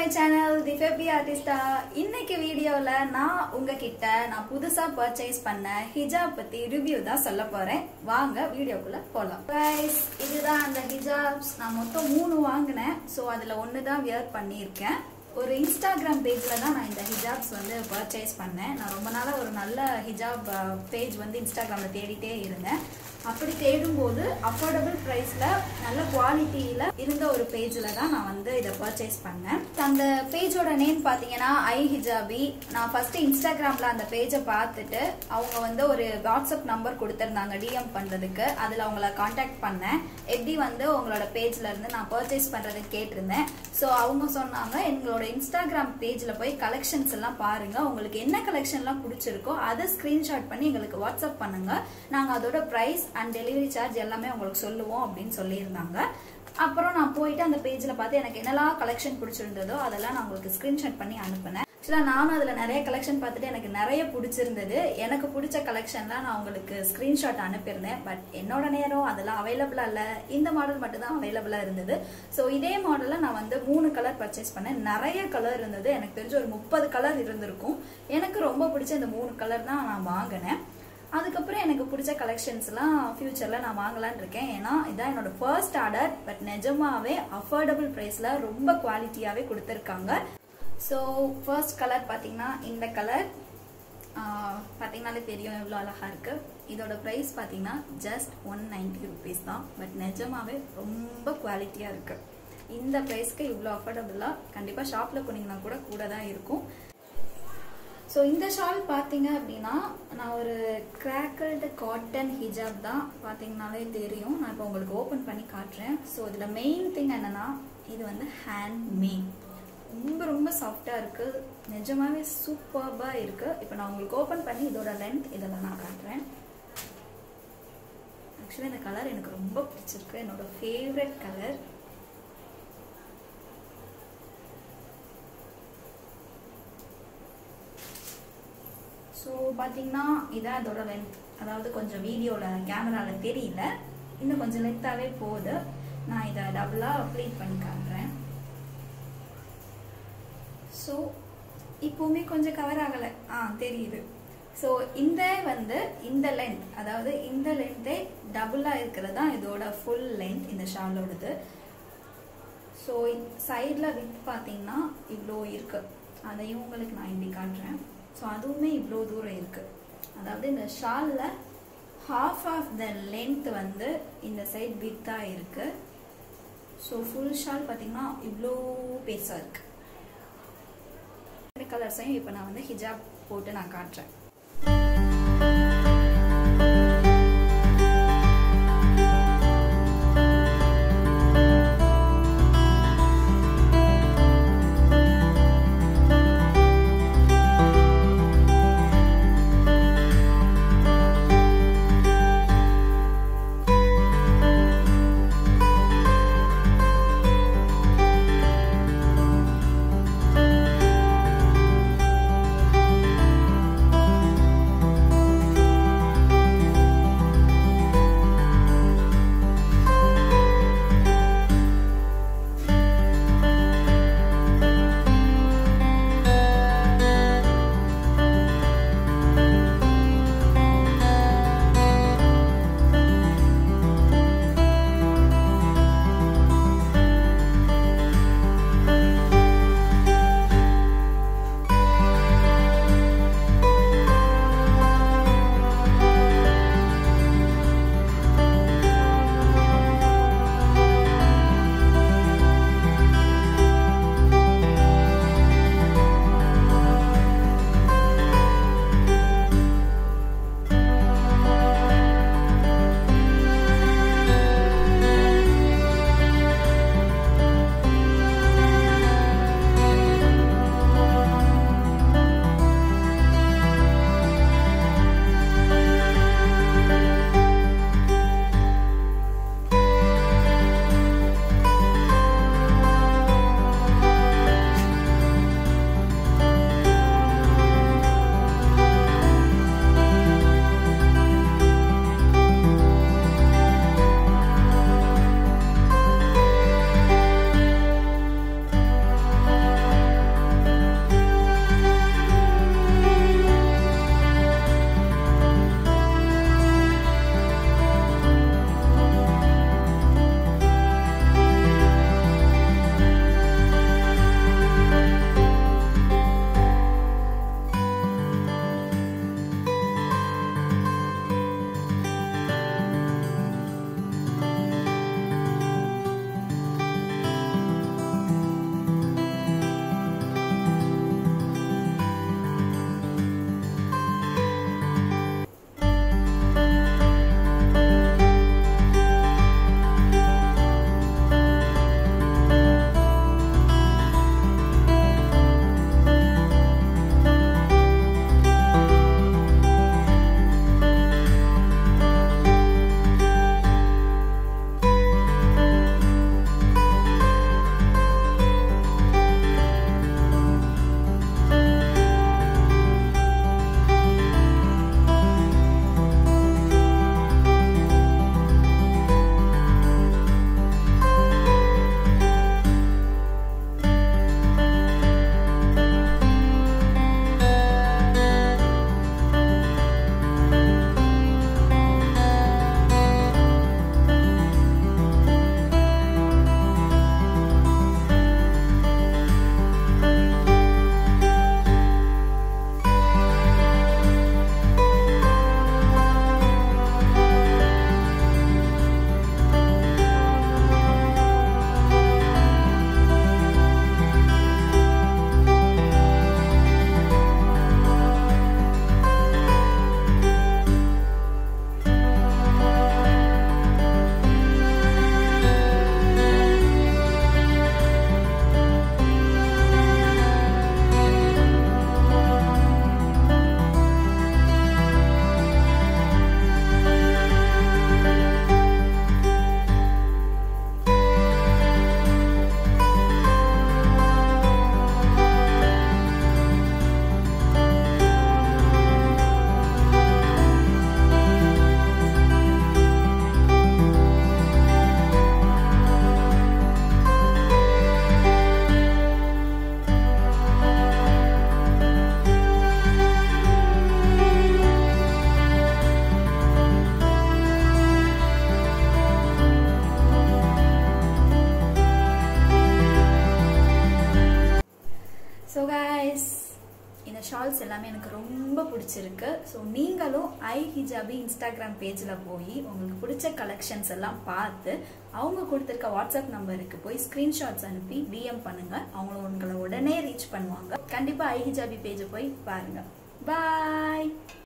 channel தி ஃபெபி ஆர்டிஸ்டா இன்னைக்கு வீடியோல நான் உங்ககிட்ட நான் புதுசா பர்ச்சேஸ் பண்ண ஹிஜாப் பத்தி ரிவ்யூ தான் சொல்ல போறேன் வாங்க வீடியோக்குள்ள போலாம் கைஸ் இதுதான் அந்த ஹிஜாப்ஸ் நான் மொத்தம் மூணு வாங்கினேன் ஸோ அதுல ஒன்று தான் வியர் பண்ணியிருக்கேன் ஒரு இன்ஸ்டாகிராம் பேஜில் தான் நான் இந்த ஹிஜாப்ஸ் வந்து பர்ச்சேஸ் பண்ணேன் நான் ரொம்ப நாளாக ஒரு நல்ல ஹிஜாப் பேஜ் வந்து இன்ஸ்டாகிராமில் தேடிட்டே இருந்தேன் அப்படி தேடும்போது அஃபோர்டபுள் ப்ரைஸில் நல்ல குவாலிட்டியில் இருந்த ஒரு பேஜில் தான் நான் வந்து இதை பர்ச்சேஸ் பண்ணேன் அந்த பேஜோட நேம் பார்த்தீங்கன்னா ஐ ஹிஜாபி நான் ஃபஸ்ட்டு இன்ஸ்டாகிராமில் அந்த பேஜை பார்த்துட்டு அவங்க வந்து ஒரு வாட்ஸ்அப் நம்பர் கொடுத்துருந்தாங்க டிஎம் பண்ணுறதுக்கு அதில் அவங்கள காண்டாக்ட் பண்ணேன் எப்படி வந்து உங்களோட பேஜில் இருந்து நான் பர்ச்சேஸ் பண்ணுறதுக்கு கேட்டிருந்தேன் ஸோ அவங்க சொன்னாங்க எங்களோட இன்ஸ்டாகிராம் பேஜில் போய் கலெக்ஷன்ஸ் எல்லாம் பாருங்க உங்களுக்கு என்ன கலெக்ஷன்லாம் பிடிச்சிருக்கோ அதை ஸ்க்ரீன்ஷாட் பண்ணி எங்களுக்கு வாட்ஸ்அப் பண்ணுங்க நாங்கள் அதோட ப்ரைஸ் அண்ட் டெலிவரி சார்ஜ் எல்லாமே உங்களுக்கு சொல்லுவோம் அப்படின்னு சொல்லியிருந்தாங்க அப்புறம் நான் போயிட்டு அந்த பேஜில் பார்த்து எனக்கு என்னெல்லாம் கலெக்ஷன் பிடிச்சிருந்ததோ அதெல்லாம் நான் உங்களுக்கு ஸ்க்ரீன்ஷாட் பண்ணி அனுப்பினேன் ஆக்சுவலாக நானும் அதில் நிறைய கலெக்ஷன் பார்த்துட்டு எனக்கு நிறைய பிடிச்சிருந்தது எனக்கு பிடிச்ச கலெக்ஷன்லாம் நான் உங்களுக்கு ஸ்க்ரீன்ஷாட் அனுப்பியிருந்தேன் பட் என்னோட நேரம் அதெல்லாம் அவைலபிளாக இல்லை இந்த மாடல் மட்டும் தான் அவைலபிளாக இருந்தது ஸோ இதே மாடலில் நான் வந்து மூணு கலர் பர்ச்சேஸ் பண்ணேன் நிறைய கலர் இருந்தது எனக்கு தெரிஞ்ச ஒரு முப்பது கலர் இருந்திருக்கும் எனக்கு ரொம்ப பிடிச்ச இந்த மூணு கலர் தான் நான் வாங்கினேன் அதுக்கப்புறம் எனக்கு பிடிச்ச கலெக்ஷன்ஸ்லாம் ஃப்யூச்சரில் நான் வாங்கலான் இருக்கேன் ஏன்னா இதான் என்னோட ஃபர்ஸ்ட் ஆர்டர் பட் நிஜமாவே அஃபோர்டபுள் ப்ரைஸில் ரொம்ப குவாலிட்டியாகவே கொடுத்துருக்காங்க ஸோ ஃபர்ஸ்ட் கலர் பார்த்தீங்கன்னா இந்த கலர் பார்த்தீங்கனாலே தெரியும் எவ்வளோ அழகாக இருக்குது இதோட ப்ரைஸ் பார்த்தீங்கன்னா ஜஸ்ட் ஒன் நைன்டி ருபீஸ் தான் பட் நிஜமாவே ரொம்ப குவாலிட்டியாக இருக்குது இந்த ப்ரைஸ்க்கு இவ்வளோ அஃபோர்டபுளாக கண்டிப்பாக ஷாப்பில் போனீங்கன்னா கூட கூட தான் இருக்கும் ஸோ இந்த ஷால் பார்த்தீங்க அப்படின்னா நான் ஒரு கிராக்கல்டு காட்டன் ஹிஜாப் தான் பார்த்தீங்கனாலே தெரியும் நான் இப்போ உங்களுக்கு ஓப்பன் பண்ணி காட்டுறேன் ஸோ இதில் மெயின் திங் என்னென்னா இது வந்து ஹேண்ட் மேட் ரொம்ப ரொம்ப சாஃப்டாக இருக்குது நிஜமாவே சூப்பர்பாக இருக்குது இப்போ நான் உங்களுக்கு ஓப்பன் பண்ணி இதோட லென்த் இதெல்லாம் நான் காட்டுறேன் ஆக்சுவலி இந்த கலர் எனக்கு ரொம்ப பிடிச்சிருக்கு என்னோட ஃபேவரட் கலர் ஸோ பார்த்தீங்கன்னா இதான் இதோட லென்த் அதாவது கொஞ்சம் வீடியோவில் கேமராவில் தெரியல இன்னும் கொஞ்சம் லென்த்தாகவே போகுது நான் இதை டபுளாக ப்ளீட் பண்ணி காட்டுறேன் ஸோ இப்போவுமே கொஞ்சம் கவர் ஆகலை ஆ தெரியுது ஸோ இந்த வந்து இந்த லென்த் அதாவது இந்த லென்த்தே டபுளாக இருக்கிறது தான் இதோட ஃபுல் லென்த் இந்த ஷாலோடது ஸோ சைடில் வித் பார்த்தீங்கன்னா இவ்வளோ இருக்குது அதையும் உங்களுக்கு நான் இப்படி காட்டுறேன் ஸோ அதுவுமே இவ்வளோ தூரம் இருக்குது அதாவது இந்த ஷாலில் ஹாஃப் ஆஃப் த லென்த் வந்து இந்த சைட் வித்தாக இருக்குது ஸோ ஃபுல் ஷால் பார்த்தீங்கன்னா இவ்வளோ பெருசாக இருக்குது ரெண்டு கலர்ஸையும் இப்போ நான் வந்து ஹிஜாப் போட்டு நான் காட்டுறேன் ஷால்ஸ் எல்லாமே எனக்கு ரொம்ப பிடிச்சிருக்கு ஸோ நீங்களும் ஐ ஹிஜாபி இன்ஸ்டாகிராம் பேஜில் போய் உங்களுக்கு பிடிச்ச கலெக்ஷன்ஸ் எல்லாம் பார்த்து அவங்க கொடுத்துருக்க வாட்ஸ்அப் நம்பருக்கு போய் ஸ்க்ரீன்ஷாட்ஸ் அனுப்பி டிஎம் பண்ணுங்க அவங்க உங்களை உடனே ரீச் பண்ணுவாங்க கண்டிப்பாக ஐ ஹிஜாபி பேஜை போய் பாருங்க பாய்